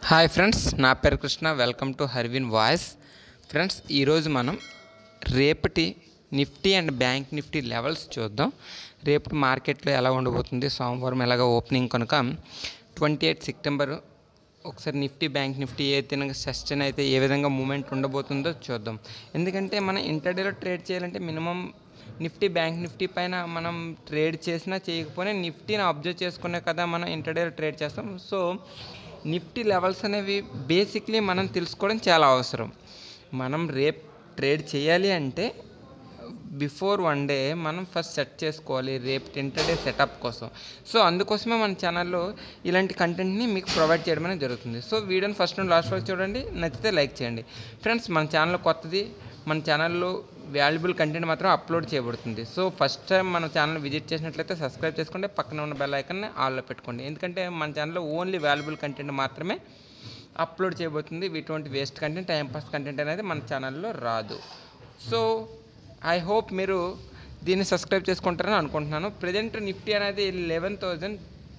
hi friends నా పేరు Krishna welcome to Harvin voice friends ఈరోజు మనం రేపటి Nifty and bank Nifty levels చూద్దాం రేపటి మార్కెట్లో ఎలా ఉండబోతుంది సోమవారం ఎలాగ ఓపెనింగ్ కనుక ట్వంటీ ఎయిట్ సెప్టెంబర్ ఒకసారి నిఫ్టీ బ్యాంక్ నిఫ్టీ ఏ తినగా సస్టైన్ అయితే ఏ విధంగా మూమెంట్ ఉండబోతుందో చూద్దాం ఎందుకంటే మనం ఇంటర్డేలో ట్రేడ్ చేయాలంటే మినిమం నిఫ్టీ బ్యాంక్ నిఫ్టీ పైన మనం ట్రేడ్ చేసినా చేయకపోయినా నిఫ్టీని అబ్జర్వ్ చేసుకునే కదా మనం ఇంటర్డేలో ట్రేడ్ చేస్తాం సో నిఫ్టీ లెవెల్స్ అనేవి బేసిక్లీ మనం తెలుసుకోవడం చాలా అవసరం మనం రేపు ట్రేడ్ చేయాలి అంటే బిఫోర్ వన్ డే మనం ఫస్ట్ సెట్ చేసుకోవాలి రేపు ఇంటర్డే సెటప్ కోసం సో అందుకోసమే మన ఛానల్లో ఇలాంటి కంటెంట్ని మీకు ప్రొవైడ్ చేయడం అనేది జరుగుతుంది సో వీడియోని ఫస్ట్ నుండి లాస్ట్ వరకు చూడండి నచ్చితే లైక్ చేయండి ఫ్రెండ్స్ మన ఛానల్ కొత్తది మన ఛానల్లో వాల్యుబుల్ కంటెంట్ మాత్రం అప్లోడ్ చేయబడుతుంది సో ఫస్ట్ టైం మన ఛానల్ విజిట్ చేసినట్లయితే సబ్స్క్రైబ్ చేసుకోండి పక్కన ఉన్న బెల్ ఐకన్ని ఆల్లో పెట్టుకోండి ఎందుకంటే మన ఛానల్లో ఓన్లీ వాల్యుబుల్ కంటెంట్ మాత్రమే అప్లోడ్ చేయబోతుంది ఇటువంటి వేస్ట్ కంటెంట్ టైంపాస్ కంటెంట్ అనేది మన ఛానల్లో రాదు సో ఐ హోప్ మీరు దీన్ని సబ్స్క్రైబ్ చేసుకుంటారని అనుకుంటున్నాను ప్రజెంట్ నిఫ్టీ అనేది eleven thousand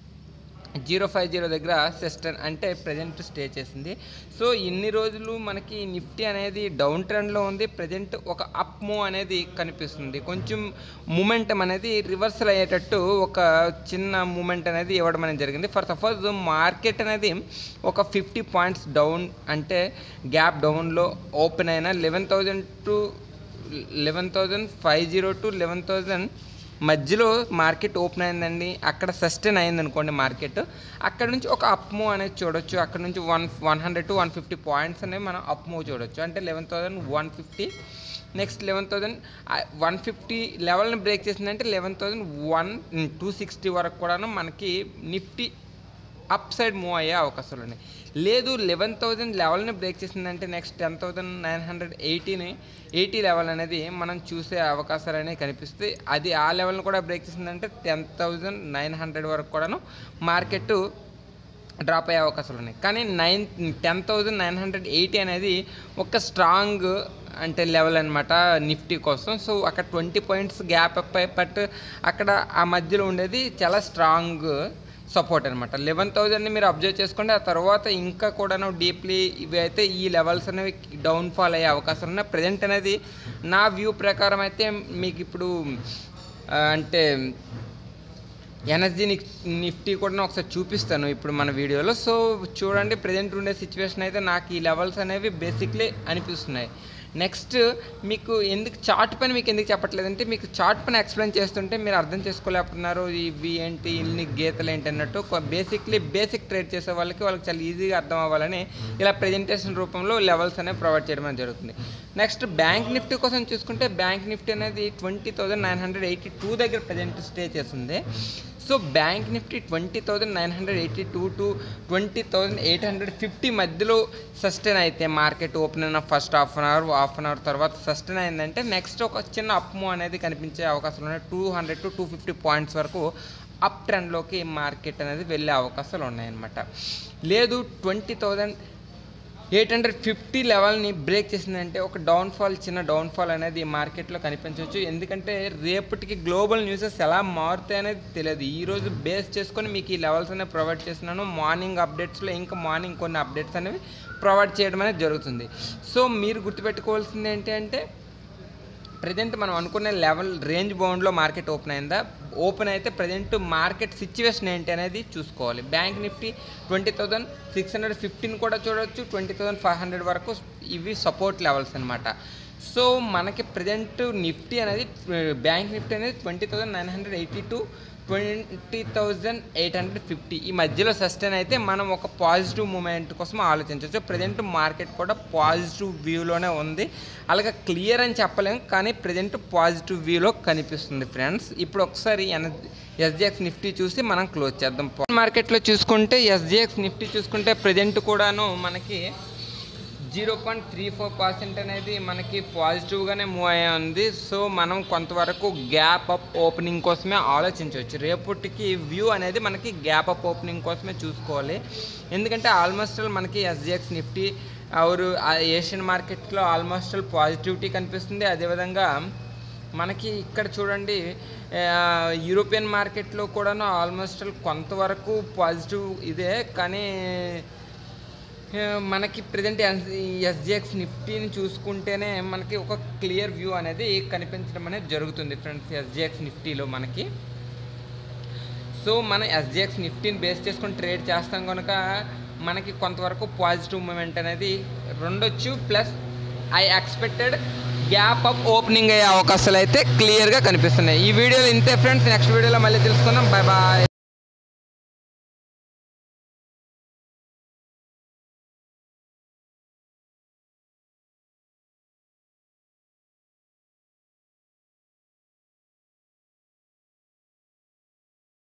zero five zero దగ్గర సిస్టన్ అంటే ప్రజెంట్ స్టే చేసింది సో ఇన్ని రోజులు మనకి నిఫ్టీ అనేది డౌన్ ట్రెండ్లో ఉంది ప్రజెంట్ ఒక అప్ మూవ్ అనేది కనిపిస్తుంది కొంచెం మూమెంటం అనేది రివర్సల్ అయ్యేటట్టు ఒక చిన్న మూమెంట్ అనేది ఇవ్వడం అనేది జరిగింది ఫర్ సపోజ్ మార్కెట్ అనేది ఒక ఫిఫ్టీ పాయింట్స్ డౌన్ అంటే గ్యాప్ డౌన్లో ఓపెన్ అయిన eleven thousand to eleven thousand five zero to eleven thousand మధ్యలో మార్కెట్ ఓపెన్ అయిందండి అక్కడ సస్టైన్ అయింది అనుకోండి మార్కెట్ అక్కడ నుంచి ఒక అప్ మూవ్ అనేది చూడొచ్చు అక్కడ నుంచి one one hundred to one fifty points అనేవి మనం అప్ మూవ్ చూడొచ్చు అంటే eleven thousand one fifty next eleven thousand one fifty లెవెల్ని బ్రేక్ చేసిందంటే eleven thousand one two sixty వరకు కూడాను మనకి నిఫ్టీ అప్ సైడ్ మూవ్ అయ్యే అవకాశాలు ఉన్నాయి లేదు లెవెన్ థౌజండ్ లెవెల్ని బ్రేక్ చేసిందంటే next ten thousand nine hundred ఎయిటీని ఎయిటీ లెవెల్ అనేది మనం చూసే అవకాశాలు అనేవి కనిపిస్తాయి అది ఆ లెవెల్ని కూడా బ్రేక్ చేసిందంటే టెన్ థౌజండ్ నైన్ హండ్రెడ్ వరకు కూడాను మార్కెట్ డ్రాప్ అయ్యే అవకాశాలు ఉన్నాయి కానీ nine ten thousand nine hundred eighty అనేది ఒక స్ట్రాంగ్ అంటే లెవెల్ అనమాట నిఫ్టీ కోసం సో అక్కడ twenty points gap up but అక్కడ ఆ మధ్యలో ఉండేది చాలా స్ట్రాంగ్ సపోర్ట్ అనమాట లెవెన్ థౌజండ్ని మీరు అబ్జర్వ్ చేసుకోండి ఆ తర్వాత ఇంకా కూడాను డీప్లీ ఇవి అయితే ఈ లెవెల్స్ అనేవి డౌన్ఫాల్ అయ్యే అవకాశం ఉన్నాయి ప్రజెంట్ అనేది నా వ్యూ ప్రకారం అయితే మీకు ఇప్పుడు ఆ, అంటే ఎనర్జీ నిఫ్టీ కూడా ఒకసారి చూపిస్తాను ఇప్పుడు మన వీడియోలో సో చూడండి ప్రజెంట్ ఉండే సిచ్యువేషన్ అయితే నాకు ఈ లెవెల్స్ అనేవి బేసిక్లీ అనిపిస్తున్నాయి నెక్స్ట్ మీకు ఎందుకు చార్ట్ పైన మీకు ఎందుకు చెప్పట్లేదంటే మీకు చార్ట్ పైన ఎక్స్ప్లెయిన్ చేస్తుంటే మీరు అర్థం చేసుకోలేకపోతున్నారు ఇవి ఏంటి ఇన్ని గీతలు ఏంటి అన్నట్టు బేసిక్లీ బేసిక్ ట్రేడ్ చేసే వాళ్ళకి వాళ్ళకి చాలా ఈజీగా అర్థం అవ్వాలని ఇలా ప్రజెంటేషన్ రూపంలో లెవెల్స్ అనేవి ప్రొవైడ్ చేయడం అనేది జరుగుతుంది నెక్స్ట్ బ్యాంక్ నిఫ్టీ కోసం చూసుకుంటే బ్యాంక్ నిఫ్టీ అనేది twenty thousand nine hundred eighty two దగ్గర ప్రజెంట్ స్టే చేస్తుంది so bank Nifty twenty thousand nine hundred eighty two to twenty thousand eight hundred fifty మధ్యలో సస్టైన్ అయితే మార్కెట్ ఓపెన్ అయిన first half an hour half an hour తర్వాత sustain అయిందంటే next ఒక చిన్న up move అనేది కనిపించే అవకాశాలు ఉన్నాయి two hundred to two fifty points వరకు అప్ ట్రెండ్లోకి మార్కెట్ అనేది వెళ్ళే అవకాశాలు ఉన్నాయన్నమాట లేదు twenty thousand eight hundred fifty లెవెల్ని బ్రేక్ చేసిందంటే ఒక డౌన్ఫాల్ చిన్న డౌన్ఫాల్ అనేది మార్కెట్లో కనిపించవచ్చు ఎందుకంటే రేపటికి గ్లోబల్ న్యూసెస్ ఎలా మారుతాయి అనేది తెలియదు ఈరోజు బేస్ చేసుకొని మీకు ఈ లెవెల్స్ అనేవి ప్రొవైడ్ చేస్తున్నాను మార్నింగ్ అప్డేట్స్లో ఇంకా మార్నింగ్ కొన్ని అప్డేట్స్ అనేవి ప్రొవైడ్ చేయడం అనేది జరుగుతుంది సో మీరు గుర్తుపెట్టుకోవాల్సింది ఏంటి అంటే ప్రజెంట్ మనం అనుకునే లెవెల్ రేంజ్ బౌండ్లో మార్కెట్ ఓపెన్ అయిందా ఓపెన్ అయితే ప్రజెంట్ మార్కెట్ సిచ్యువేషన్ ఏంటి అనేది చూసుకోవాలి bank Nifty twenty thousand six hundred fifteen కూడా చూడొచ్చు ట్వంటీ థౌజండ్ ఫైవ్ హండ్రెడ్ వరకు ఇవి సపోర్ట్ లెవెల్స్ అనమాట సో మనకి ప్రజెంట్ నిఫ్టీ అనేది బ్యాంక్ నిఫ్టీ అనేది twenty thousand nine hundred eighty two twenty thousand eight hundred fifty ఈ మధ్యలో సస్టైన్ అయితే మనం ఒక పాజిటివ్ మూమెంట్ కోసం ఆలోచించవచ్చు ప్రజెంట్ మార్కెట్ కూడా పాజిటివ్ వ్యూలోనే ఉంది అలాగే క్లియర్ అని చెప్పలేం కానీ ప్రజెంట్ పాజిటివ్ వ్యూలో కనిపిస్తుంది ఫ్రెండ్స్ ఇప్పుడు ఒకసారి ఎస్జిఎక్స్ నిఫ్టీ చూసి మనం క్లోజ్ చేద్దాం మార్కెట్లో చూసుకుంటే ఎస్జిఎక్స్ నిఫ్టీ చూసుకుంటే ప్రజెంట్ కూడాను మనకి zero point three four percent అనేది మనకి పాజిటివ్గానే మూవ్ అయ్యి ఉంది సో మనం కొంతవరకు గ్యాప్ అప్ ఓపెనింగ్ కోసమే ఆలోచించవచ్చు రేపటికి వ్యూ అనేది మనకి గ్యాప్ అప్ ఓపెనింగ్ కోసమే చూసుకోవాలి ఎందుకంటే ఆల్మోస్ట్ మనకి ఎస్జిఎక్స్ నిఫ్టీ ఆరు ఏషియన్ మార్కెట్లో ఆల్మోస్ట్ పాజిటివిటీ కనిపిస్తుంది అదేవిధంగా మనకి ఇక్కడ చూడండి ఆ, యూరోపియన్ మార్కెట్లో కూడాను ఆల్మోస్ట్ కొంతవరకు పాజిటివ్ ఇదే కానీ ఆ, మనకి ప్రజెంట్ ఎస్జిఎక్స్ నిఫ్టీని చూసుకుంటేనే మనకి ఒక క్లియర్ వ్యూ అనేది కనిపించడం అనేది జరుగుతుంది ఫ్రెండ్స్ ఎస్జిఎక్స్ నిఫ్టీలో మనకి సో మనం ఎస్జిఎక్స్ నిఫ్టీని బేస్ చేసుకొని ట్రేడ్ చేస్తాం కనుక మనకి కొంతవరకు పాజిటివ్ మూమెంట్ అనేది రెండొచ్చు plus I expected gap up opening అయ్యే అవకాశాలు అయితే క్లియర్గా కనిపిస్తున్నాయి ఈ వీడియోలో ఇంతే ఫ్రెండ్స్ నెక్స్ట్ వీడియోలో మళ్ళీ తెలుసుకుందాం బాయ్ బాయ్